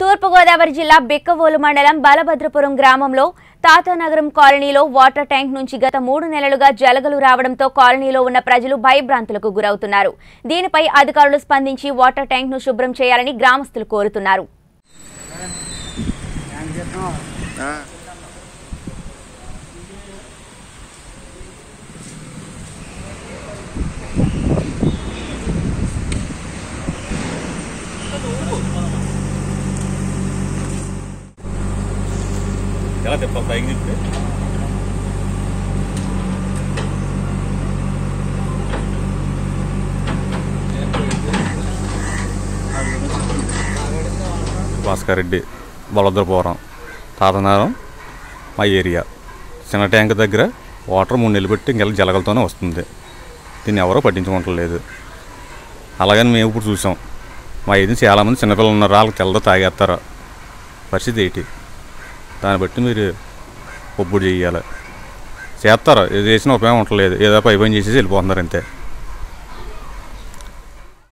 తూర్పుగోదావరి జిల్లా బిక్కవోలు మండలం బలభద్రపురం గ్రామంలో తాతానగరం కాలనీలో వాటర్ ట్యాంక్ నుంచి గత మూడు నెలలుగా జలగలు రావడంతో కాలనీలో ఉన్న ప్రజలు భయభ్రాంతులకు గురవుతున్నారు దీనిపై అధికారులు స్పందించి వాటర్ ట్యాంక్ ను శుభ్రం చేయాలని గ్రామస్తులు కోరుతున్నారు ఎలా తిప్పాలి పైకి తిప్పి భాస్కర్ రెడ్డి బలద్రపురం తాతనారం మా ఏరియా చిన్న ట్యాంక్ దగ్గర వాటర్ మూడు నెలలు పెట్టి ఇంకెళ్ళి జలగలతోనే వస్తుంది దీన్ని ఎవరో పట్టించుకోవట్లేదు అలాగని మేము ఇప్పుడు చూసాం మా ఏది చాలామంది చిన్నపిల్లలు ఉన్నారు వాళ్ళకి తెల్లదో తాగేస్తారు పరిస్థితి ఏంటి దాన్ని బట్టి మీరు ఒప్పుడు చేయాలి చేస్తారు ఏది చేసినా ఉపయోగం ఉండలేదు ఏదో పై పని చేసేసి వెళ్ళిపోతున్నారు అంతే